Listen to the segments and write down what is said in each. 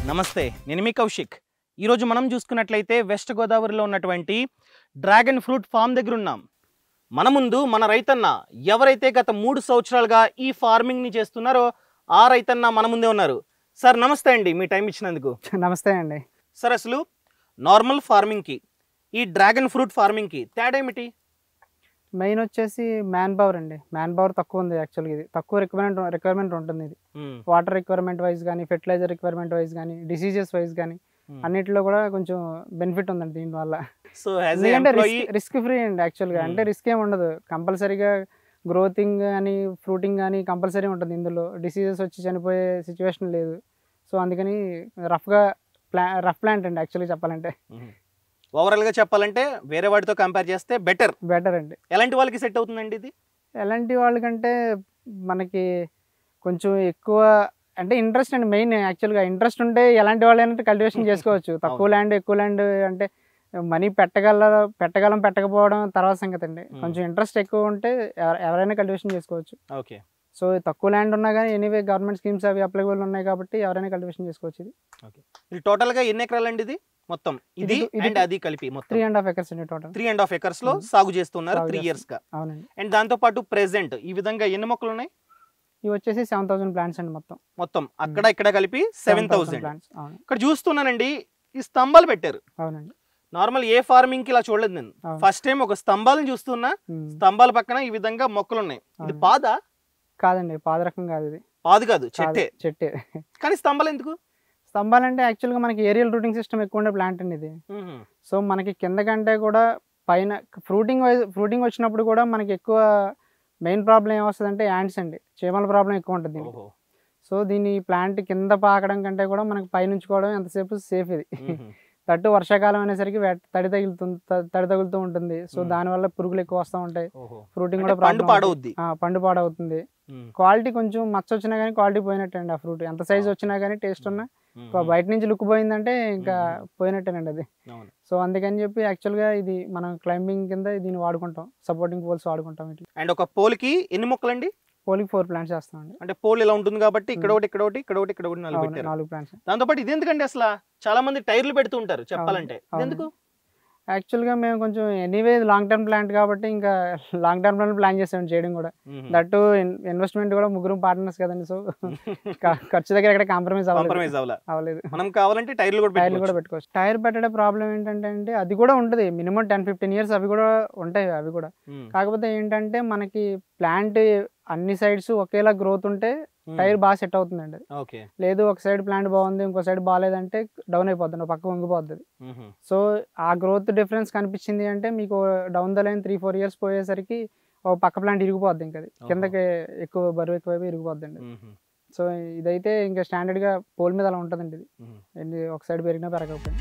నమస్తే నేను మీ కౌశిక్ ఈరోజు మనం చూసుకున్నట్లయితే వెస్ట్ గోదావరిలో ఉన్నటువంటి డ్రాగన్ ఫ్రూట్ ఫామ్ దగ్గర ఉన్నాం మన ముందు మన రైతన్న ఎవరైతే గత మూడు సంవత్సరాలుగా ఈ ఫార్మింగ్ని చేస్తున్నారో ఆ రైతన్న మన ముందే ఉన్నారు సార్ నమస్తే అండి మీ టైం ఇచ్చినందుకు నమస్తే అండి సార్ అసలు నార్మల్ ఫార్మింగ్కి ఈ డ్రాగన్ ఫ్రూట్ ఫార్మింగ్కి తేడా ఏమిటి మెయిన్ వచ్చేసి మ్యాన్ పవర్ అండి మ్యాన్ పవర్ తక్కువ ఉంది యాక్చువల్గా ఇది తక్కువ రిక్వైర్మెంట్ రిక్వైర్మెంట్ ఉంటుంది ఇది మ్మ్. వాటర్ రిక్వైర్మెంట్ వైజ్ కానీ ఫెర్టిలైజర్ రిక్వైర్మెంట్ వైజ్ కానీ డిసీజెస్ వైజ్ కానీ మ్మ్. అన్నిటిలో కూడా కొంచెం బెనిఫిట్ ఉందండి దీనివల్ల సో యాజ్ ఎందుకంటే ఎంప్లాయీ రిస్క్ రిస్క్ ఫ్రీ అండి యాక్చువల్గా అంటే Hmm. రిస్క్ ఏమి ఉండదు కంపల్సరీగా గ్రోతింగ్ కానీ ఫ్రూటింగ్ కానీ కంపల్సరీ ఉంటుంది ఇందులో డిసీజెస్ వచ్చి చనిపోయే సిచ్యువేషన్ లేదు సో అందుకని రఫ్గా ప్లా రఫ్ ప్లాంట్ అండి యాక్చువల్గా చెప్పాలంటే ఓవరాల్గా చెప్పాలంటే వేరే వాటితో కంపేర్ చేస్తే బెటర్ బెటర్ అండి ఎలాంటి వాళ్ళకి సెట్ అవుతుందండి ఇది ఎలాంటి వాళ్ళకంటే మనకి కొంచెం ఎక్కువ అంటే ఇంట్రెస్ట్ అండి మెయిన్ యాక్చువల్గా ఇంట్రెస్ట్ ఉంటే ఎలాంటి వాళ్ళైనా కల్టివేషన్ చేసుకోవచ్చు తక్కువ ల్యాండ్ ఎక్కువ ల్యాండ్ అంటే మనీ పెట్టగల పెట్టగలం పెట్టకపోవడం తర్వాత సంగతి అండి Hmm. కొంచెం ఇంట్రెస్ట్ ఎక్కువ ఉంటే ఎవ- ఎవరైనా కల్టివేషన్ చేసుకోవచ్చు ఓకే సో తక్కువ ల్యాండ్ ఉన్నా కానీ ఎనీవే గవర్నమెంట్ స్కీమ్స్ అవి అప్లికబుల్ ఉన్నాయి కాబట్టి ఎవరైనా కల్టివేషన్ చేసుకోవచ్చు ఇది ఇది టోటల్ గా ఎన్ని ఎకరాలు అండి ఇది మొత్తం ఇది ఇది- ఇది- అండ్ అది కలిపి త్రీ మొత్తం అండ్ హాఫ్ ఎకర్స్ అండి total three and half acres లో Mm. సాగు చేస్తున్నారు సాగు త్రీ ఇయర్స్ గా అవునండి అండ్ దాంతో పాటు ప్రెసెంట్ ఈ విధంగా ఎన్ని మొక్కలు ఉన్నాయి ఇవి వచ్చేసి సెవెన్ థౌసండ్ ప్లాంట్స్ అండి మొత్తం మొత్తం అక్కడ ఇక్కడ కలిపి సెవెన్ థౌసండ్ ప్లాంట్స్ అవును ఇక్కడ చూస్తున్నానండి ఈ స్తంభాలు పెట్టారు అవునండి నార్మల్ ఏ ఫార్మింగ్ కి ఇలా చూడలేదు నేను అవును. ఫస్ట్ టైం ఒక స్తంభాలను చూస్తున్నా Hmm. స్తంభాల పక్కన ఈ విధంగా మొక్కలు ఉన్నాయి ఇది అవును. పాద కాదండి పాదరకం కాదు ఇది పాదు కాదు కాదు, చెట్టే చెట్టే కానీ స్తంభాలు ఎందుకు స్తంభాలు అంటే యాక్చువల్గా మనకి ఏరియల్ రూటింగ్ సిస్టమ్ ఎక్కువ ఉండే ప్లాంట్ అండి ఇది మ్మ్. సో మనకి కింద కంటే కూడా పైన ఫ్రూటింగ్ వైజ్ ఫ్రూటింగ్ వచ్చినప్పుడు కూడా మనకి ఎక్కువ మెయిన్ ప్రాబ్లం ఏమొస్తుంది అంటే యాండ్స్ అండి చీమల ప్రాబ్లం ఎక్కువ ఉంటుంది దీనికి ఓహో. సో దీని ప్లాంట్ కింద పాకడం కంటే కూడా మనకి పైన ఉంచుకోవడం ఎంతసేపు సేఫ్ ఇది మ్మ్. తట్టు వర్షాకాలం అనేసరికి వేట- తడి తగులుతుంది త- తడి తగులుతూ ఉంటుంది సో Hmm. దానివల్ల పురుగులు ఎక్కువ వస్తూ ఉంటాయి ఓహో. ఫ్రూటింగ్ అంటే కూడా పండు problem పాడవుద్ది అవుతుంది. ఆ, పండు పాడవుతుంది మ్మ్. క్వాలిటీ కొంచెం మచ్చ వచ్చినా కానీ క్వాలిటీ పోయినట్టండి ఆ ఫ్రూట్ ఎంత సైజ్ వచ్చినా కానీ టేస్ట్ ఉన్నా మ్మ్. ఒక బయట నుంచి లుక్ పోయిందంటే ఇంకా మ్మ్. పోయినట్టేనండి అది అవును. సో అందుకని చెప్పి యాక్చువల్గా ఇది మనం క్లైంబింగ్ కింద దీన్ని వాడుకుంటాం సపోర్టింగ్ పోల్స్ వాడుకుంటాం ఇట్లా అండ్ ఒక పోల్కి ఎన్ని మొక్కలండి పోలికి ఫోర్ ప్లాంట్స్ చేస్తామండి అంటే పోల్ ఇలా ఉంటుంది కాబట్టి ఇక్కడ ఒకటి ఇక్కడ ఒకటి ఇక్కడ ఒకటి ఇక్కడ ఒకటి నాలుగు అవును, పెట్టారు నాలుగు ప్లాంట్స్ దాంతో పాటు ఇది ఎందుకండి అసలు చాలా మంది టైర్లు పెడుతూ ఉంటారు చెప్పాలంటే అవును. ఇది ఎందుకు యాక్చువల్గా మేము కొంచెం ఎనీవే లాంగ్ టర్మ్ ప్లాంట్ కాబట్టి ఇంకా లాంగ్ టర్మ్ ప్లాన్ ప్లాన్ చేసాం చేయడం కూడా దట్టు ఇన్వెస్ట్మెంట్ కూడా ముగ్గురు పార్ట్నర్స్ కదండి సో ఖర్చు దగ్గర ఎక్కడ కాంప్రమైజ్ అవ్వలేదు కాంప్రమైజ్ అవ్వాల అవ్వలేదు మనం కావాలంటే టైర్లు కూడా టైర్లు కూడా పెట్టుకోవచ్చు పెట్టుకోవచ్చు టైర్ పెట్టడే ప్రాబ్లం ఏంటంటే అంటే అది కూడా ఉంటుంది మినిమం టెన్ ఫిఫ్టీన్ ఇయర్స్ అవి కూడా ఉంటాయి అవి కూడా మ్మ్. కాకపోతే ఏంటంటే మనకి ప్లాంట్ అన్ని సైడ్స్ ఒకేలా గ్రోత్ ఉంటే మ్మ్. టైర్ బాగా సెట్ అవుతుందండి అది ఓకే లేదు ఒక సైడ్ ప్లాంట్ బాగుంది ఇంకో సైడ్ బాగాలేదంటే డౌన్ అయిపోతుంది ఒక పక్క వంగిపోతుంది మ్మ్. సో ఆ గ్రోత్ డిఫరెన్స్ కనిపించింది అంటే మీకు down the line three four years పోయేసరికి ఒక పక్క ప్లాంట్ ఇరిగిపోద్ది ఇంకా అది ఓహో. కిందకి ఎక్కువ బరువు ఎక్కువ ఇరిగిపోద్దండి మ్మ్. సో ఇదైతే ఇంకా స్టాండర్డ్ గా పోల్ మీద అలా ఉంటుందండి ఇది మ్మ్. ఎన్ని ఒక సైడ్ పెరిగినా పెరగకపోయినా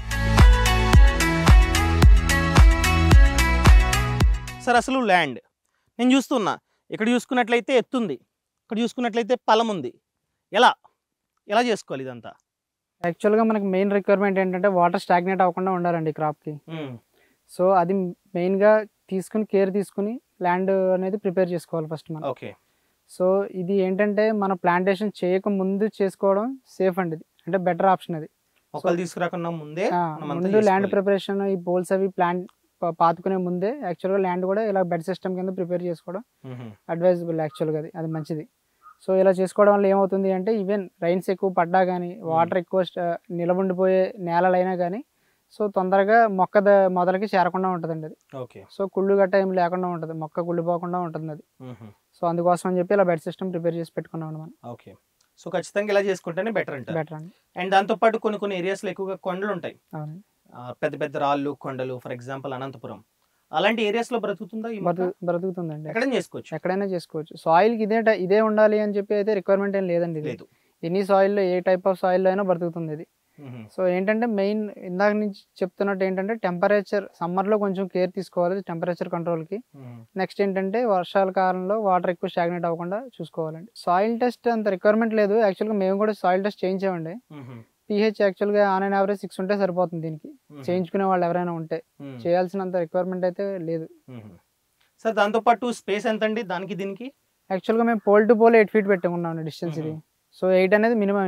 సార్ అసలు ల్యాండ్ నేను చూస్తున్నా ఇక్కడ చూసుకున్నట్లయితే ఎత్తుంది ఇక్కడ చూసుకున్నట్లయితే పొలం ఉంది ఎలా ఎలా చేసుకోవాలి ఇదంతా యాక్చువల్గా మనకి మెయిన్ రిక్వైర్మెంట్ ఏంటంటే వాటర్ స్టాగ్నేట్ అవ్వకుండా ఉండాలండి క్రాప్కి సో అది మెయిన్గా తీసుకుని కేర్ తీసుకుని ల్యాండ్ అనేది ప్రిపేర్ చేసుకోవాలి ఫస్ట్ మనం ఓకే సో ఇది ఏంటంటే మన ప్లాంటేషన్ చేయక ముందు చేసుకోవడం సేఫ్ అండి ఇది అంటే బెటర్ ఆప్షన్ అది మొక్కలు తీసుకురాకుండా ముందే ఆ, మనం అంతా ముందు ల్యాండ్ చేసుకోవాలి. ప్రిపరేషన్ ఈ బోల్స్ అవి ప్లాంట్ పాతుకునే ముందే యాక్చువల్గా ల్యాండ్ కూడా ఇలా బెడ్ సిస్టమ్ కింద ప్రిపేర్ చేసుకోవడం మ్మ్. అడ్వైజబుల్ యాక్చువల్గా అది అది మంచిది సో ఇలా చేసుకోవడం వల్ల ఏమవుతుంది అంటే ఈవెన్ రైన్స్ ఎక్కువ పడ్డా కానీ వాటర్ ఎక్కువ స్ట- నిలబుండిపోయే నేలలైనా కానీ సో తొందరగా మొక్క ద- మొదలకి చేరకుండా ఉంటుందండి అది ఓకే సో కుళ్ళు గట్ట ఏం లేకుండా ఉంటుంది మొక్క కుళ్ళిపోకుండా ఉంటుంది అది మ్మ్. సో అందుకోసం అని చెప్పి ఇలా బెడ్ సిస్టమ్ ప్రిపేర్ చేసి పెట్టుకున్నాం మనం ఓకే సో ఖచ్చితంగా ఇలా చేసుకుంటేనే బెటర్ అంటారు బెటర్ అండి అండ్ దాంతో పాటు కొన్ని కొన్ని ఏరియాస్లో ఎక్కువగా కొండలు ఉంటాయి అవునండి ఆ, పెద్ద పెద్ద రాళ్ళు కొండలు ఫర్ ఎగ్జాంపుల్ అనంతపురం అలాంటి ఏరియాస్ లో బ్రతుకుతుందా ఈ మొక్క? బ్రతు బ్రతుకుతుందండి ఎక్కడైనా చేసుకోవచ్చు ఎక్కడైనా చేసుకోవచ్చు సాయిల్కి ఇదే ట- ఇదే ఉండాలి అని చెప్పి అయితే రిక్వైర్మెంట్ ఏం లేదండి ఇది లేదు ఎనీ సాయిల్లో ఏ టైప్ ఆఫ్ సాయిల్లో అయినా బ్రతుకుతుంది ఇది మ్మ్. సో ఏంటంటే మెయిన్ ఇందాక నుంచి చెప్తున్నట్టు ఏంటంటే టెంపరేచర్ సమ్మర్లో కొంచెం కేర్ తీసుకోవాలి టెంపరేచర్ కంట్రోల్కి మ్మ్. నెక్స్ట్ ఏంటంటే వర్షాల కాలంలో వాటర్ ఎక్కువ స్టాగ్నేట్ అవ్వకుండా చూసుకోవాలండి సాయిల్ టెస్ట్ అంత రిక్వైర్మెంట్ లేదు యాక్చువల్గా మేము కూడా సాయిల్ టెస్ట్ చేయించామండి మ్మ్. పిహెచ్ యాక్చువల్గా ఆన్ అండ్ యావరేజ్ సిక్స్ ఉంటే సరిపోతుంది దీనికి మ్మ్. చేయించుకునే వాళ్ళు ఎవరైనా ఉంటే మ్మ్. చేయాల్సినంత రిక్వైర్మెంట్ అయితే లేదు మ్మ్. సార్ దాంతో పాటు స్పేస్ ఎంత అండి దానికి దీనికి యాక్చువల్గా మేము pole to pole eight feet పెట్టుకున్నాం డిస్టెన్స్ ఇది మ్మ్. సో ఎయిట్ అనేది మినిమం ఇంకా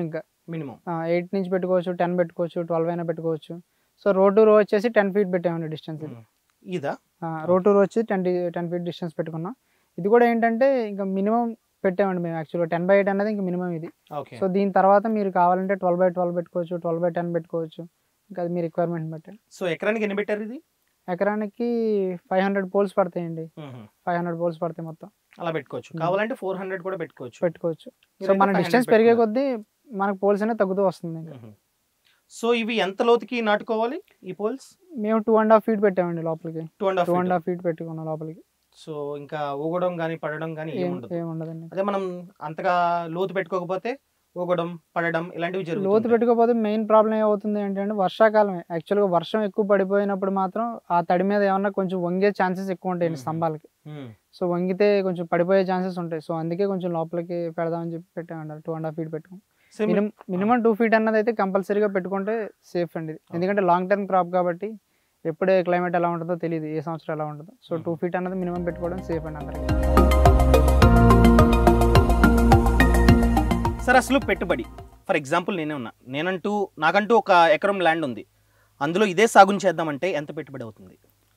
మినిమం ఎయిట్ నుంచి పెట్టుకోవచ్చు టెన్ పెట్టుకోవచ్చు ట్వెల్వ్ అయినా పెట్టుకోవచ్చు సో రో టు రో వచ్చేసి టెన్ ఫీట్ పెట్టామండి డిస్టెన్స్ ఇది ఇదా రో టు రో వచ్చి టెన్ టెన్ ఫీట్ డిస్టెన్స్ పెట్టుకున్నాం ఇది కూడా ఏంటంటే ఇంకా మినిమం పెట్టామండి మేము యాక్చువల్గా టెన్ బై ఎయిట్ అనేది ఇంకా మినిమం ఇది ఓకే సో దీని తర్వాత మీరు కావాలంటే ట్వెల్వ్ బై ట్వెల్వ్ పెట్టుకోవచ్చు ట్వెల్వ్ బై టెన్ పెట్టుకోవచ్చు ఇంకా అది మీ రిక్వైర్మెంట్ బట్టి సో ఎకరానికి ఎన్ని పెట్టారు ఇది ఎకరానికి ఫైవ్ హండ్రెడ్ పోల్స్ పడతాయండి ఫైవ్ హండ్రెడ్ పోల్స్ పడతాయి మొత్తం అలా పెట్టుకోవచ్చు Hmm. కావాలంటే ఫోర్ హండ్రెడ్ కూడా పెట్టుకోవచ్చు పెట్టుకోవచ్చు సో మీరైతే మన 500 డిస్టెన్స్ పెరిగే పెట్టుకున్నారు. కొద్దీ మనకు పోల్స్ అనేది తగ్గుతూ వస్తుంది ఇంకా. మ్మ్. సో ఇవి ఎంత లోతుకి నాటుకోవాలి ఈ పోల్స్ మేము టూ అండ్ హాఫ్ ఫీట్ పెట్టామండి లోపలికి two and two half and half feet పెట్టుకున్నాం లోపలికి సో ఇంకా ఊగడం కానీ పడడం కానీ ఏం ఏముండదు ఏం ఉండదండి అదే మనం అంతగా లోతు పెట్టుకోకపోతే ఊగడం పడడం ఇలాంటివి లోతు జరుగుతుంది పెట్టుకోకపోతే మెయిన్ ప్రాబ్లం ఏమవుతుంది ఏంటంటే వర్షాకాలమే యాక్చువల్గా వర్షం ఎక్కువ పడిపోయినప్పుడు మాత్రం ఆ తడి మీద ఏమన్నా కొంచెం వంగే ఛాన్సెస్ ఎక్కువ ఉంటాయండి మ్మ్. స్తంభాలకి సో వంగితే కొంచెం పడిపోయే ఛాన్సెస్ ఉంటాయి సో అందుకే కొంచెం లోపలికి పెడదామని చెప్పి పెట్టామండి టూ అండ్ హాఫ్ ఫీట్ పెట్టుకుని మినిమం మినిమం టూ ఫీట్ అన్నది అయితే కంపల్సరీగా పెట్టుకుంటే సేఫ్ అండి ఇది. ఎందుకంటే లాంగ్ టర్మ్ క్రాప్ కాబట్టి ఎప్పుడే క్లైమేట్ ఎలా ఉంటుందో తెలియదు ఏ సంవత్సరం ఎలా ఉంటుందో సో టూ మ్మ్. ఫీట్ అన్నది మినిమం పెట్టుకోవడం సేఫ్ అండి అందరికి సార్ అసలు పెట్టుబడి ఫర్ ఎగ్జాంపుల్ నేనే ఉన్నా నేనంటూ నాకంటూ ఒక ఎకరం ల్యాండ్ ఉంది అందులో ఇదే సాగుని చేద్దామంటే ఎంత పెట్టుబడి అవుతుంది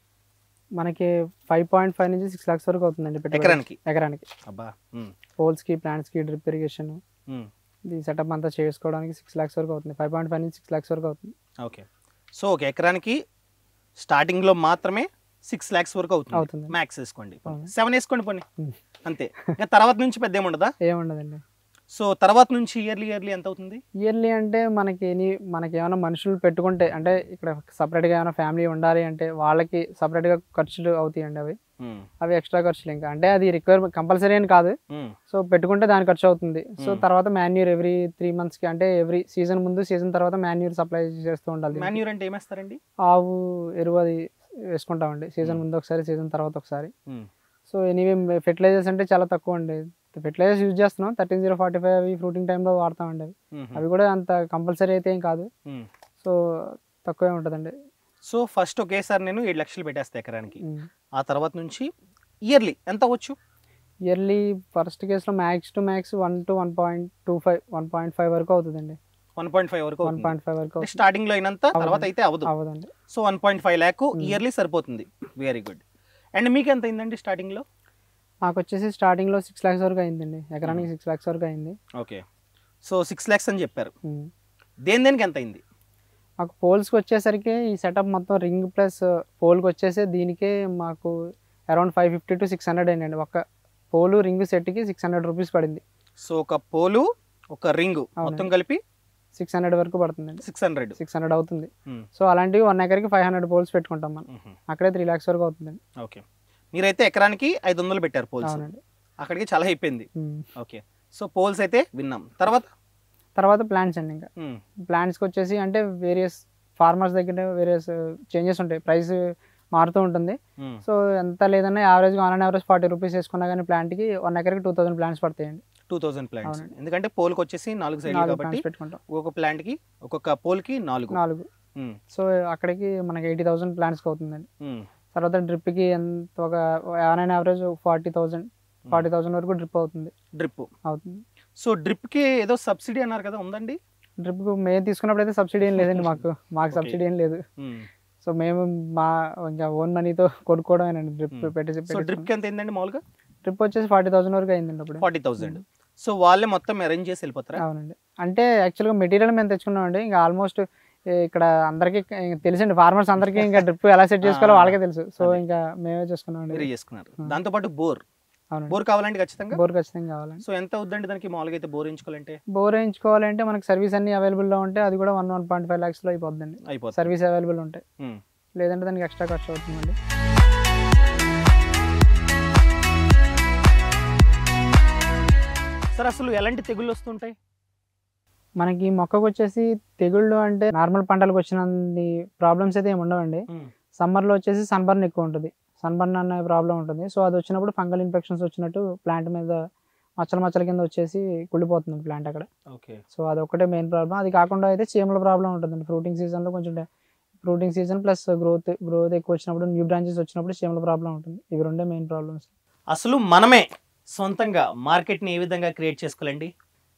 మనకి ఫైవ్ పాయింట్ ఫైవ్ నుంచి సిక్స్ లాక్స్ వరకు అవుతుందండి పెట్టుబడి. ఎకరానికి ఎకరానికి అబ్బా మ్మ్. పోల్స్కి ప్లాంట్స్కి డ్రిప్ ఇరిగేషన్ మ్మ్. ఈ సెటప్ అంతా చేసుకోవడానికి సిక్స్ లాక్స్ వరకు అవుతుంది ఫైవ్ పాయింట్ ఫైవ్ నుంచి సిక్స్ లాక్స్ వరకు అవుతుంది ఓకే సో ఒక ఎకరానికి స్టార్టింగ్లో మాత్రమే సిక్స్ ల్యాక్స్ వరకు అవుతుంది అవుతుంది. మ్యాక్స్ వేసుకోండి అవును. సెవెన్ వేసుకోండి పోనీ మ్మ్. అంతే ఇంకా తర్వాత నుంచి పెద్ద ఏముండదా ఏముండదండి సో తర్వాత నుంచి ఇయర్లీ ఇయర్లీ ఎంత అవుతుంది ఇయర్లీ అంటే మనకి ఎనీ మనకి ఏమైనా మనుషులు పెట్టుకుంటే అంటే ఇక్కడ సపరేట్గా ఏమైనా ఫ్యామిలీ ఉండాలి అంటే వాళ్ళకి సపరేట్గా ఖర్చులు అవుతాయండి అవి మ్మ్. అవి ఎక్స్ట్రా ఖర్చులు ఇంకా అంటే అది రిక్వైర్మెంట్ కంపల్సరీ అని కాదు మ్మ్. సో పెట్టుకుంటే దాని ఖర్చు అవుతుంది సో Hmm. తర్వాత మాన్యూర్ ఎవ్రీ త్రీ మంత్స్కి అంటే ఎవ్రీ సీజన్ ముందు సీజన్ తర్వాత మాన్యూర్ సప్లై చేస్తూ ఉండాలి దీనికి. మాన్యూర్ అంటే ఏమేస్తారండి ఆవు ఎరువు అది వేసుకుంటామండి సీజన్ Hmm. ముందు ఒకసారి సీజన్ తర్వాత ఒకసారి మ్మ్. సో ఎనీవే ఫెర్టిలైజర్స్ అంటే చాలా తక్కువ అండి ఫెర్టిలైజర్స్ యూజ్ చేస్తున్నాం థర్టీన్ జీరో ఫార్టీ ఫైవ్ అవి ఫ్రూటింగ్ టైంలో వాడతామండి అవి మ్మ్. అవి కూడా అంత కంపల్సరీ అయితే ఏం కాదు మ్మ్. సో తక్కువే ఉంటుందండి సో ఫస్ట్ ఒకేసారి నేను ఏడు లక్షలు పెట్టేస్తా ఎకరానికి Hmm. ఆ తర్వాత నుంచి ఇయర్లీ ఎంత అవ్వచ్చు ఇయర్లీ ఫస్ట్ కేసులో max to max one to one point two five one point five వరకు అవుతుందండి వన్ పాయింట్ ఫైవ్ వరకు వన్ పాయింట్ ఫైవ్ వరకు అవుతుంది. స్టార్టింగ్ లో అయినంత తర్వాత అవునండి. అయితే అవ్వదు అవ్వదండి so one point five lakh Hmm. Yearly సరిపోతుంది వెరీ గుడ్ అండ్ మీకు ఎంత అయిందండి స్టార్టింగ్ లో మాకు వచ్చేసి స్టార్టింగ్లో సిక్స్ ల్యాక్స్ వరకు అయిందండి ఎకరానికి సిక్స్ ల్యాక్స్ వరకు అయింది ఓకే సో సిక్స్ ల్యాక్స్ అని చెప్పారు ఉమ్. దేని దేనికి ఎంత అయింది మాకు పోల్స్కి వచ్చేసరికి ఈ సెటప్ మొత్తం రింగ్ ప్లస్ పోల్కి వచ్చేసి దీనికే మాకు around five fifty to six hundred అయిందండి ఒక పోలు రింగ్ సెట్కి సిక్స్ హండ్రెడ్ రూపీస్ పడింది సో ఒక పోలు ఒక రింగ్ మొత్తం కలిపి సిక్స్ హండ్రెడ్ వరకు పడుతుందండి సిక్స్ హండ్రెడ్ సిక్స్ హండ్రెడ్ అవుతుంది సో అలాంటివి వన్ ఎకర్కి ఫైవ్ హండ్రెడ్ పోల్స్ పెట్టుకుంటాం మనం అక్కడే త్రీ ల్యాక్స్ వరకు అవుతుందండి ఓకే మీరైతే ఎకరానికి ఐదు వందలు పెట్టారు పోల్స్ అవునండి అక్కడికి చాలా అయిపోయింది ఉమ్. ఓకే సో పోల్స్ అయితే విన్నాం తర్వాత తర్వాత ప్లాంట్స్ అండి ఇంకా మ్మ్. ప్లాంట్స్కి వచ్చేసి అంటే వేరియస్ ఫార్మర్స్ దగ్గర వేరియస్ చేంజెస్ ఉంటాయి ప్రైస్ మారుతూ ఉంటుంది మ్మ్. సో ఎంత లేదన్నా యావరేజ్గా ఆన్ యావరేజ్ ఫార్టీ రూపీస్ వేసుకున్నా కానీ ప్లాంట్కి వన్ ఎకర్కి టూ థౌసండ్ ప్లాంట్స్ పడతాయండి టూ థౌసండ్ ప్లాంట్స్ అవునండి. ఎందుకంటే పోల్కి వచ్చేసి నాలుగు సైడ్లు నాలుగు కాబట్టి ప్లాంట్స్ పెట్టుకుంటాం ఒక్కొక్క ప్లాంట్ కి ఒక్కొక్క పోల్ కి నాలుగు నాలుగు మ్మ్. సో అక్కడికి మనకి ఎయిటీ థౌసండ్ ప్లాంట్స్కి అవుతుందండి మ్మ్. తర్వాత డ్రిప్కి ఎంత ఒక on average forty thousand forty thousand వరకు డ్రిప్ అవుతుంది డ్రిప్ అవుతుంది సో డ్రిప్ కి ఏదో సబ్సిడీ అన్నారు కదా ఉందండి డ్రిప్ మేము తీసుకున్నప్పుడు అయితే సబ్సిడీ ఏం లేదండి మాకు మాకు Okay. సబ్సిడీ ఏం లేదు మ్మ్. సో మేము మా ఇంకా ఓన్ మనీతో కొనుక్కోవడమేనండి డ్రిప్ Hmm. పెట్టి సో డ్రిప్ కి ఎంత అయిందండి మామూలుగా డ్రిప్ వచ్చేసి ఫార్టీ థౌసండ్ వరకు అయిందండి అప్పుడు ఫార్టీ థౌసండ్ సో వాళ్ళే మొత్తం అరేంజ్ చేసి వెళ్ళిపోతారా అవునండి అంటే యాక్చువల్గా మెటీరియల్ మేము తెచ్చుకున్నామండి ఇంకా ఆల్మోస్ట్ ఇక్కడ అందరికీ తెలుసండి ఫార్మర్స్ అందరికీ ఇంకా డ్రిప్ ఎలా సెట్ చేసుకోవాలో ఆ, వాళ్ళకే తెలుసు సో అదే. ఇంకా మేమే మీరు చేసుకున్నామండి చేసుకున్నారు Hmm. దాంతో పాటు బోర్ అవునండి బోర్ కావాలంటే ఖచ్చితంగా బోర్ ఖచ్చితంగా కావాలండి సో ఎంత అవుద్దండి దానికి మామూలుగా అయితే బోర్ ఎంచుకోవాలంటే బోర్ వేయించుకోవాలంటే మనకి సర్వీస్ అన్ని అవైలబుల్లో ఉంటే అది కూడా వన్ వన్ పాయింట్ ఫైవ్ ల్యాక్స్లో అయిపోద్దండి అయిపోతుంది సర్వీస్ అవైలబుల్ ఉంటాయి మ్మ్. లేదంటే దానికి ఎక్స్ట్రా ఖర్చు అవుతుందండి సార్ అసలు ఎలాంటి తెగుళ్ళు వస్తుంటాయి మనకి మొక్కకు వచ్చేసి తెగుళ్ళు అంటే నార్మల్ పంటలకు వచ్చిన ప్రాబ్లమ్స్ అయితే ఏమి ఉండవండి మ్మ్. సమ్మర్లో వచ్చేసి సన్బర్న్ ఎక్కువ ఉంటుంది సన్బర్న్ అనే ప్రాబ్లం ఉంటుంది సో అది వచ్చినప్పుడు ఫంగల్ ఇన్ఫెక్షన్స్ వచ్చినట్టు ప్లాంట్ మీద మచ్చల మచ్చల కింద వచ్చేసి కుళ్ళిపోతుంది ప్లాంట్ అక్కడ ఓకే సో అది ఒకటే మెయిన్ ప్రాబ్లం అది కాకుండా అయితే చీమల ప్రాబ్లం ఉంటుందండి ఫ్రూటింగ్ సీజన్లో కొంచెం fruiting season plus growth growth ఎక్కువ వచ్చినప్పుడు న్యూ బ్రాంచెస్ వచ్చినప్పుడు చీమల ప్రాబ్లం ఉంటుంది ఇవి రెండే మెయిన్ ప్రాబ్లమ్స్ అసలు మనమే సొంతంగా మార్కెట్ని ఏ విధంగా క్రియేట్ చేసుకోవాలండి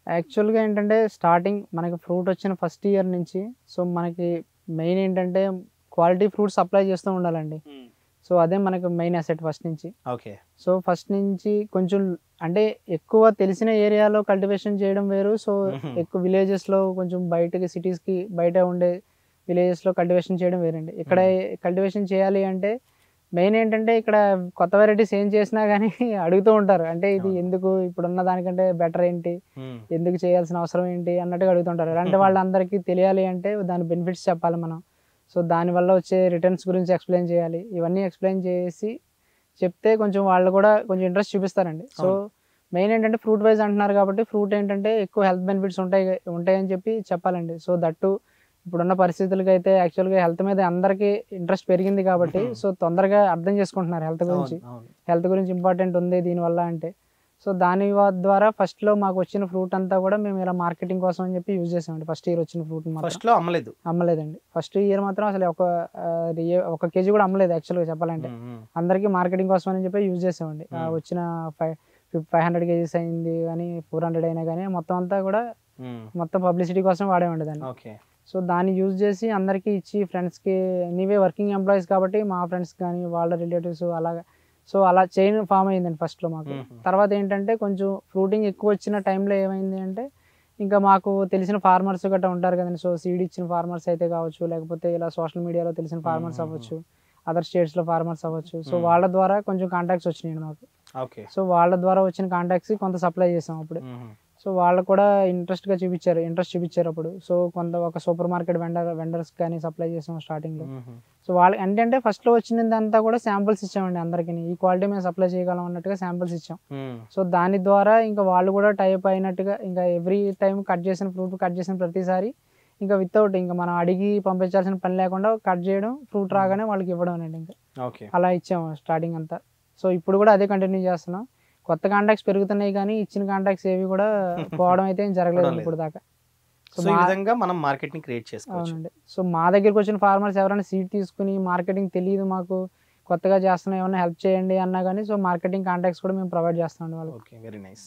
యాక్చువల్గా ఏంటంటే స్టార్టింగ్ మనకి ఫ్రూట్ వచ్చిన ఫస్ట్ ఇయర్ నుంచి సో మనకి మెయిన్ ఏంటంటే క్వాలిటీ ఫ్రూట్ సప్లై చేస్తూ ఉండాలండి సో అదే మనకు మెయిన్ అసెట్ ఫస్ట్ నుంచి ఓకే సో ఫస్ట్ నుంచి కొంచెం అంటే ఎక్కువ తెలిసిన ఏరియాలో కల్టివేషన్ చేయడం వేరు సో Mhm. ఎక్కువ విలేజెస్లో కొంచెం బయటకి సిటీస్కి బయట ఉండే విలేజెస్లో కల్టివేషన్ చేయడం వేరండి ఇక్కడ కల్టివేషన్ చేయాలి అంటే మెయిన్ ఏంటంటే ఇక్కడ కొత్త వెరైటీస్ ఏం చేసినా కానీ అడుగుతూ ఉంటారు అంటే ఇది అవును. ఎందుకు ఇప్పుడున్న దానికంటే బెటర్ ఏంటి ఎందుకు చేయాల్సిన అవసరం ఏంటి అన్నట్టుగా అడుగుతుంటారు అలాంటి వాళ్ళందరికీ తెలియాలి అంటే దాని బెనిఫిట్స్ చెప్పాలి మనం సో దానివల్ల వచ్చే రిటర్న్స్ గురించి ఎక్స్ప్లెయిన్ చేయాలి ఇవన్నీ ఎక్స్ప్లెయిన్ చేసి చెప్తే కొంచెం వాళ్ళు కూడా కొంచెం ఇంట్రెస్ట్ చూపిస్తారండి సో అవును. మెయిన్ ఏంటంటే ఫ్రూట్ వైజ్ అంటున్నారు కాబట్టి ఫ్రూట్ ఏంటంటే ఎక్కువ హెల్త్ బెనిఫిట్స్ ఉంటాయి ఉంటాయని చెప్పి చెప్పాలండి సో దట్టు ఇప్పుడున్న పరిస్థితులకి అయితే యాక్చువల్గా హెల్త్ మీద అందరికీ ఇంట్రెస్ట్ పెరిగింది కాబట్టి Mhm. సో తొందరగా అర్థం చేసుకుంటున్నారు హెల్త్ గురించి హెల్త్ గురించి ఇంపార్టెంట్ ఉంది దీనివల్ల అంటే సో దాని వ- ద్వారా ఫస్ట్ లో మాకు వచ్చిన ఫ్రూట్ అంతా కూడా మేము ఇలా మార్కెటింగ్ కోసం అని చెప్పి యూజ్ చేసామండి ఫస్ట్ ఇయర్ వచ్చిన ఫ్రూట్ మాత్రం ఫస్ట్ లో అమ్మలేదు అమ్మలేదండి ఫస్ట్ ఇయర్ మాత్రం అసలు ఒక ఆ, రియే- ఒక కేజీ కూడా అమ్మలేదు యాక్చువల్గా చెప్పాలంటే అందరికీ మార్కెటింగ్ కోసం అని చెప్పి యూజ్ చేసామండి ఆ, Hmm. వచ్చిన ఫైవ్ ఫైవ్ హండ్రెడ్ కేజీస్ అయింది కానీ ఫోర్ హండ్రెడ్ అయినా కానీ మొత్తం అంతా కూడా మొత్తం పబ్లిసిటీ కోసం వాడేవండి దాన్ని ఓకే సో దాన్ని యూజ్ చేసి అందరికీ ఇచ్చి ఫ్రెండ్స్కి నీవే వర్కింగ్ ఎంప్లాయీస్ కాబట్టి మా ఫ్రెండ్స్ కానీ వాళ్ళ రిలేటివ్స్ అలాగా సో అలా చైన్ ఫామ్ అయిందండి ఫస్ట్లో మాకు తర్వాత ఏంటంటే కొంచెం ఫ్రూటింగ్ ఎక్కువ వచ్చిన టైంలో ఏమైంది అంటే ఇంకా మాకు తెలిసిన ఫార్మర్స్ గట్రా ఉంటారు కదండి సో సీడ్ ఇచ్చిన ఫార్మర్స్ అయితే కావచ్చు లేకపోతే ఇలా సోషల్ మీడియాలో తెలిసిన ఫార్మర్స్ Mhm. అవ్వచ్చు అదర్ స్టేట్స్లో ఫార్మర్స్ అవ్వచ్చు సో Mhm. వాళ్ళ ద్వారా కొంచెం కాంటాక్ట్స్ వచ్చినాయి మాకు ఓకే సో వాళ్ళ ద్వారా వచ్చిన కాంటాక్ట్స్ కొంత సప్లై చేసాం అప్పుడు సో వాళ్ళు కూడా ఇంట్రెస్ట్ గా చూపించారు ఇంట్రెస్ట్ చూపించారు అప్పుడు సో కొంత ఒక సూపర్ మార్కెట్ వెండర్ వెండర్స్ కానీ సప్లై చేసాం స్టార్టింగ్ లో సో వాళ్ళు ఏంటంటే ఫస్ట్ లో వచ్చినదంతా కూడా శాంపుల్స్ ఇచ్చామండి అందరికి ఈ క్వాలిటీ మేము సప్లై చేయగలం అన్నట్టుగా శాంపుల్స్ ఇచ్చాం సో దాని ద్వారా ఇంకా వాళ్ళు కూడా టైప్ అయినట్టుగా ఇంకా ఎవ్రీ టైం కట్ చేసిన ఫ్రూట్ కట్ చేసిన ప్రతిసారి ఇంకా వితౌట్ ఇంకా మనం అడిగి పంపించాల్సిన పని లేకుండా కట్ చేయడం ఫ్రూట్ రాగానే వాళ్ళకి ఇవ్వడం అండి ఇంకా ఓకే అలా ఇచ్చాము స్టార్టింగ్ అంతా సో ఇప్పుడు కూడా అదే కంటిన్యూ చేస్తున్నాం కొత్త కాంటాక్ట్స్ పెరుగుతున్నాయి కానీ ఇచ్చిన కాంటాక్ట్స్ ఏవి కూడా పోవడం అయితే ఏం జరగలేదు పోవడం ఇప్పుడు దాకా సో సో ఈ మా- విధంగా మనం మార్కెట్ ని క్రియేట్ చేసుకోవచ్చు అవునండి సో మా దగ్గరికి వచ్చిన ఫార్మర్స్ ఎవరైనా సీడ్ తీసుకుని మార్కెటింగ్ తెలియదు మాకు కొత్తగా చేస్తున్నాం ఏమైనా హెల్ప్ చేయండి అన్నా కానీ సో మార్కెటింగ్ కాంటాక్ట్స్ కూడా మేము ప్రొవైడ్ చేస్తామండి వాళ్ళకి ఓకే వెరీ నైస్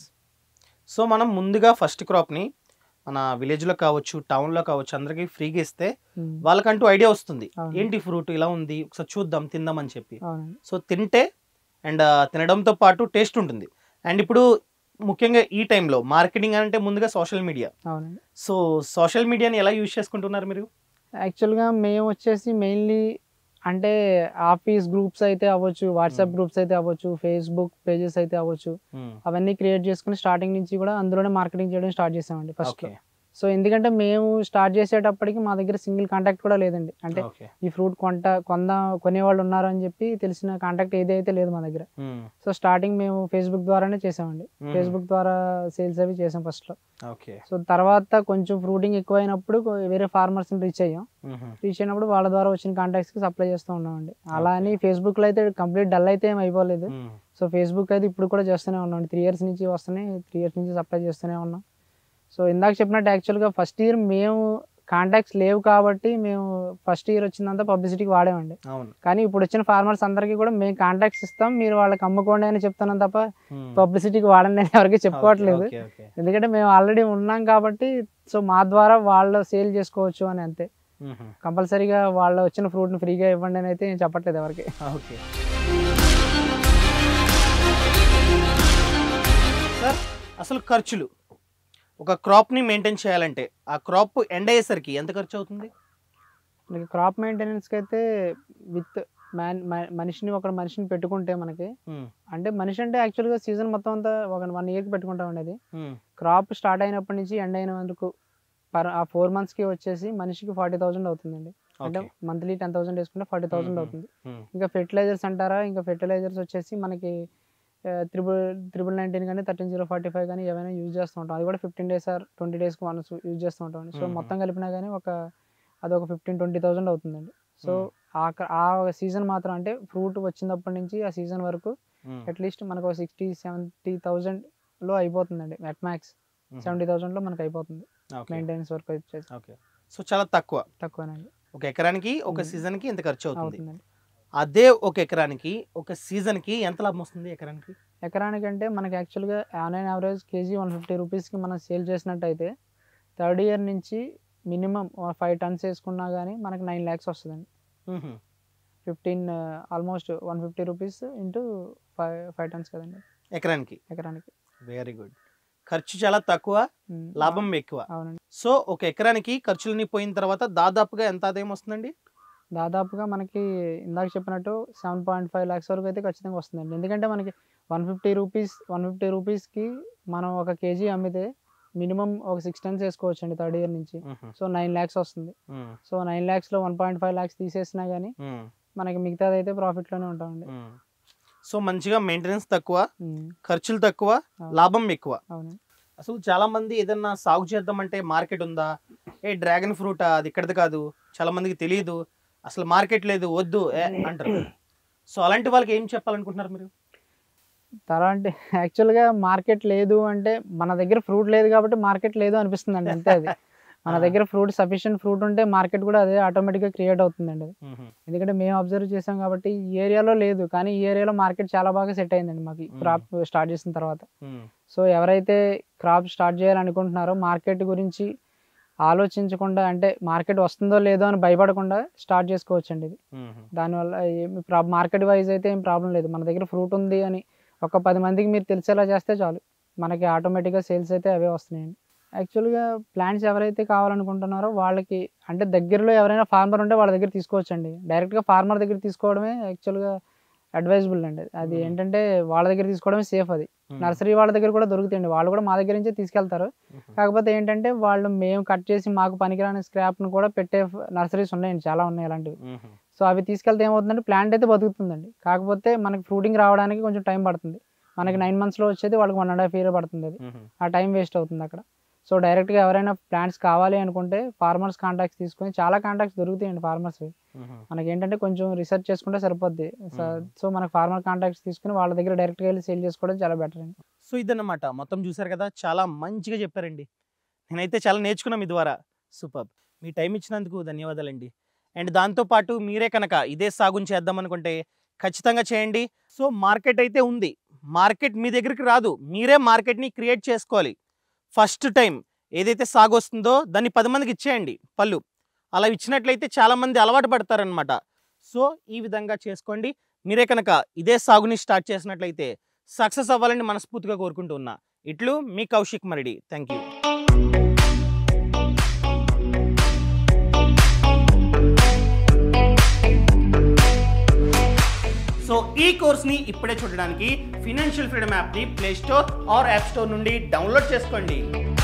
సో మనం ముందుగా ఫస్ట్ క్రాప్ ని మన విలేజ్ లో కావచ్చు టౌన్ లో కావచ్చు అందరికి ఫ్రీగా ఇస్తే ఉమ్, వాళ్ళకంటూ ఐడియా వస్తుంది అవును. ఏంటి ఫ్రూట్ ఇలా ఉంది ఒకసారి చూద్దాం తిందాం అని చెప్పి అవునండి సో తింటే అండ్ తినడంతో పాటు టేస్ట్ ఉంటుంది అండ్ ఇప్పుడు ముఖ్యంగా ఈ టైంలో మార్కెటింగ్ అంటే ముందుగా సోషల్ మీడియా అవునండి సో సోషల్ మీడియాని ఎలా యూజ్ చేసుకుంటున్నారు మీరు యాక్చువల్గా మేము వచ్చేసి మెయిన్లీ అంటే ఆఫీస్ గ్రూప్స్ అయితే అవ్వచ్చు వాట్సాప్ Hmm. గ్రూప్స్ అయితే అవ్వచ్చు ఫేస్బుక్ పేజెస్ అయితే అవ్వచ్చు అవన్నీ క్రియేట్ చేసుకుని స్టార్టింగ్ నుంచి కూడా అందులోనే మార్కెటింగ్ చేయడం స్టార్ట్ చేసామండి ఫస్ట్ ఓకే సో ఎందుకంటే మేము స్టార్ట్ చేసేటప్పటికి మా దగ్గర సింగిల్ కాంటాక్ట్ కూడా లేదండి అంటే ఓకే ఈ ఫ్రూట్ కొంట కొంద కొనేవాళ్ళు ఉన్నారు అని చెప్పి తెలిసిన కాంటాక్ట్ ఏదైతే లేదు మా దగ్గర సో స్టార్టింగ్ మేము ఫేస్బుక్ ద్వారానే చేసామండి ఫేస్బుక్ ద్వారా సేల్స్ అవి చేసాం ఫస్ట్ లో ఓకే సో తర్వాత కొంచెం ఫ్రూటింగ్ ఎక్కువైనప్పుడు కొ- వేరే ఫార్మర్స్ రీచ్ అయ్యాం రీచ్ అయినప్పుడు వాళ్ళ ద్వారా వచ్చిన కాంటాక్ట్స్ కి సప్లై చేస్తూ ఉన్నామండి అలా అని ఫేస్బుక్ లో అయితే కంప్లీట్ డల్ అయితే ఏం అయిపోలేదు సో ఫేస్బుక్ అయితే ఇప్పుడు కూడా చేస్తూనే ఉన్నాం త్రీ ఇయర్స్ నుంచి వస్తున్నాయి త్రీ ఇయర్స్ నుంచి సప్లై చేస్తూనే ఉన్నాం సో ఇందాక చెప్పినట్టు యాక్చువల్గా ఫస్ట్ ఇయర్ మేము కాంటాక్ట్స్ లేవు కాబట్టి మేము ఫస్ట్ ఇయర్ వచ్చినంత పబ్లిసిటీకి వాడామండి అవును కానీ ఇప్పుడు వచ్చిన ఫార్మర్స్ అందరికీ కూడా మేము కాంటాక్ట్స్ ఇస్తాం మీరు వాళ్ళకి అమ్ముకోండి అని చెప్తున్నాం తప్ప పబ్లిసిటీకి వాడండి అని ఎవరికి చెప్పుకోవట్లేదు ఓకే ఓకే ఎందుకంటే మేము ఆల్రెడీ ఉన్నాం కాబట్టి సో మా ద్వారా వాళ్ళు సేల్ చేసుకోవచ్చు అని అంతే కంపల్సరీగా వాళ్ళు వచ్చిన ఫ్రూట్ని ఫ్రీగా ఇవ్వండి అని అయితే నేను చెప్పట్లేదు ఎవరికి ఓకే సార్ అసలు ఖర్చులు ఒక క్రాప్ని మెయింటైన్ చేయాలంటే ఆ క్రాప్ ఎండ్ అయ్యేసరికి ఎంత ఖర్చు అవుతుంది మనకి క్రాప్ మెయింటెనెన్స్కి అయితే విత్ మ్యాన్ మనిషిని ఒక మనిషిని పెట్టుకుంటే మనకి అంటే మనిషి అంటే యాక్చువల్గా సీజన్ మొత్తం అంతా ఒక వన్ ఇయర్కి పెట్టుకుంటాం అనేది క్రాప్ స్టార్ట్ అయినప్పటి నుంచి ఎండ్ అయిన వరకు పర్ ఆ ఫోర్ మంత్స్కి వచ్చేసి మనిషికి ఫార్టీ థౌసండ్ అవుతుందండి అంటే ఓకే మంత్లీ టెన్ థౌసండ్ వేసుకుంటే ఫార్టీ థౌసండ్ మ్మ్. అవుతుంది ఇంకా ఫెర్టిలైజర్స్ అంటారా ఇంకా ఫెర్టిలైజర్స్ వచ్చేసి మనకి త్రిబుల్ త్రిబుల్ నైన్టీన్ కానీ థర్టీన్ జీరో ఫార్టీ ఫైవ్ కానీ ఏమైనా యూజ్ చేస్తూ ఉంటాం అది కూడా ఫిఫ్టీన్ డేస్ ఆర్ ట్వంటీ డేస్కి వన్స్ యూజ్ చేస్తూ ఉంటాం సో మ్మ్. మొత్తం కలిపినా కానీ ఒక అది ఒక ఫిఫ్టీన్ ట్వంటీ థౌసండ్ అవుతుందండి సో ఆ క- ఆ సీజన్ మాత్రం అంటే ఫ్రూట్ వచ్చినప్పటి నుంచి ఆ సీజన్ వరకు అట్లీస్ట్ మనకు ఒక సిక్స్టీ సెవెంటీ థౌజండ్లో అయిపోతుందండి అట్ మ్యాక్స్ సెవెంటీ థౌజండ్లో మనకు అయిపోతుంది మెయింటెనెన్స్ వర్క్ వచ్చేసి ఓకే సో చాలా తక్కువ తక్కువనండి ఒక ఎకరానికి ఒక మ్మ్. సీజన్ కి ఎంత ఖర్చు అవుతుంది అవుతుందండి అదే ఒక ఎకరానికి ఒక సీజన్ కి ఎంత లాభం వస్తుంది ఎకరానికి ఎకరానికంటే మనకి యాక్చువల్గా online average kg one fifty రూపీస్కి మనం సేల్ చేసినట్టయితే థర్డ్ ఇయర్ నుంచి మినిమం ఫైవ్ టన్స్ వేసుకున్నా కానీ మనకి నైన్ ల్యాక్స్ వస్తుందండి మ్మ్. Fifteen almost one fifty rupees into five five tons కదండి ఎకరానికి ఎకరానికి వెరీ గుడ్ ఖర్చు చాలా తక్కువ ఉమ్, లాభం ఎక్కువ అవునండి సో ఒక ఎకరానికి ఖర్చులన్నీ పోయిన తర్వాత దాదాపుగా ఎంత ఆదాయం వస్తుందండి దాదాపుగా మనకి ఇందాక చెప్పినట్టు సెవెన్ పాయింట్ ఫైవ్ ల్యాక్స్ వరకు అయితే ఖచ్చితంగా వస్తుందండి ఎందుకంటే మనకి one fifty rupees one fifty రూపీస్కి మనం ఒక కేజీ అమ్మితే మినిమం ఒక సిక్స్ టన్స్ వేసుకోవచ్చు అండి థర్డ్ ఇయర్ నుంచి మ్మ్. సో నైన్ ల్యాక్స్ వస్తుంది మ్మ్. సో నైన్ ల్యాక్స్లో వన్ పాయింట్ ఫైవ్ ల్యాక్స్ తీసేసినా కానీ మ్మ్. మనకి మిగతాది అయితే ప్రాఫిట్లోనే ఉంటామండి మ్మ్. సో మంచిగా మెయింటెనెన్స్ తక్కువ ఉమ్, ఖర్చులు తక్కువ అవును. లాభం ఎక్కువ అవును అసలు చాలా మంది ఏదన్నా సాగు చేద్దామంటే మార్కెట్ ఉందా ఏ డ్రాగన్ ఫ్రూట్ అది ఇక్కడది కాదు చాలా మందికి తెలియదు అసలు మార్కెట్ లేదు వద్దు ఏ అంటారు సో అలాంటి వాళ్ళకి ఏం చెప్పాలనుకుంటున్నారు మీరు తర్వాత అంటే యాక్చువల్గా మార్కెట్ లేదు అంటే మన దగ్గర ఫ్రూట్ లేదు కాబట్టి మార్కెట్ లేదు అనిపిస్తుంది అండి అంతే అది మన ఆ. దగ్గర ఫ్రూట్ సఫిషియెంట్ ఫ్రూట్ ఉంటే మార్కెట్ కూడా అదే ఆటోమేటిక్గా క్రియేట్ అవుతుందండి అది మ్మ్. ఎందుకంటే మేము అబ్జర్వ్ చేసాం కాబట్టి ఈ ఏరియాలో లేదు కానీ ఈ ఏరియాలో మార్కెట్ చాలా బాగా సెట్ అయిందండి మాకు మ్మ్. క్రాప్ స్టార్ట్ చేసిన తర్వాత మ్మ్. సో ఎవరైతే క్రాప్ స్టార్ట్ చేయాలనుకుంటున్నారో మార్కెట్ గురించి ఆలోచించకుండా అంటే మార్కెట్ వస్తుందో లేదో అని భయపడకుండా స్టార్ట్ చేసుకోవచ్చు అండి ఇది మ్మ్. దానివల్ల ఏమి ప్రాబ్ మార్కెట్ వైజ్ అయితే ఏం ప్రాబ్లం లేదు మన దగ్గర ఫ్రూట్ ఉంది అని ఒక పది మందికి మీరు తెలిసేలా చేస్తే చాలు మనకి ఆటోమేటిక్గా సేల్స్ అయితే అవే వస్తున్నాయండి యాక్చువల్గా ప్లాంట్స్ ఎవరైతే కావాలనుకుంటున్నారో వాళ్ళకి అంటే దగ్గరలో ఎవరైనా ఫార్మర్ ఉంటే వాళ్ళ దగ్గర తీసుకోవచ్చండి డైరెక్ట్గా ఫార్మర్ దగ్గర తీసుకోవడమే యాక్చువల్గా అడ్వైజబుల్ అండి అది Hmm. ఏంటంటే వాళ్ళ దగ్గర తీసుకోవడమే సేఫ్ అది మ్మ్. నర్సరీ వాళ్ళ దగ్గర కూడా దొరుకుతాయండి వాళ్ళు కూడా మా దగ్గర నుంచే తీసుకెళ్తారు మ్మ్. కాకపోతే ఏంటంటే వాళ్ళు మేము కట్ చేసి మాకు పనికిరాని స్క్రాప్ను కూడా పెట్టే నర్సరీస్ ఉన్నాయండి చాలా ఉన్నాయి అలాంటివి మ్మ్. సో అవి తీసుకెళ్తే ఏమవుతుందంటే ప్లాంట్ అయితే బతుకుతుందండి కాకపోతే మనకి ఫ్రూటింగ్ రావడానికి కొంచెం టైం పడుతుంది మనకి నైన్ మంత్స్లో వచ్చేది వాళ్ళకి వన్ అండ్ హాఫ్ ఇయర్ పడుతుంది అది మ్మ్. ఆ టైం వేస్ట్ అవుతుంది అక్కడ సో డైరెక్ట్గా ఎవరైనా ప్లాంట్స్ కావాలి అనుకుంటే ఫార్మర్స్ కాంటాక్ట్స్ తీసుకొని చాలా కాంటాక్ట్స్ దొరుకుతాయండి ఫార్మర్స్ మ్మ్. మనకి ఏంటంటే కొంచెం రీసెర్చ్ చేసుకుంటే సరిపోద్ది Hmm. సో మనకి ఫార్మర్ కాంటాక్ట్స్ తీసుకుని వాళ్ళ దగ్గర డైరెక్ట్గా వెళ్ళి సేల్ చేసుకోవడం చాలా బెటర్ అండి సో ఇదన్నమాట మొత్తం చూసారు కదా చాలా మంచిగా చెప్పారండి నేనైతే చాలా నేర్చుకున్నాం మీ ద్వారా సూపర్ మీ టైం ఇచ్చినందుకు ధన్యవాదాలండి అండ్ దాంతోపాటు మీరే కనుక ఇదే సాగుని చేద్దాం అనుకుంటే ఖచ్చితంగా చేయండి సో మార్కెట్ అయితే ఉంది మార్కెట్ మీ దగ్గరికి రాదు మీరే మార్కెట్ని క్రియేట్ చేసుకోవాలి ఫస్ట్ టైం ఏదైతే సాగు వస్తుందో దాన్ని పది మందికి ఇచ్చేయండి పళ్ళు అలా ఇచ్చినట్లయితే చాలామంది అలవాటు పడతారనమాట సో ఈ విధంగా చేసుకోండి మీరే కనుక ఇదే సాగుని స్టార్ట్ చేసినట్లయితే సక్సెస్ అవ్వాలని మనస్ఫూర్తిగా కోరుకుంటూ ఉన్నా ఇట్లు మీ Kaushik Maridi thank you so ఈ కోర్స్ని ఇప్పుడే చూడడానికి ఫినాన్షియల్ ఫ్రీడమ్ యాప్ని play store or app store నుండి డౌన్లోడ్ చేసుకోండి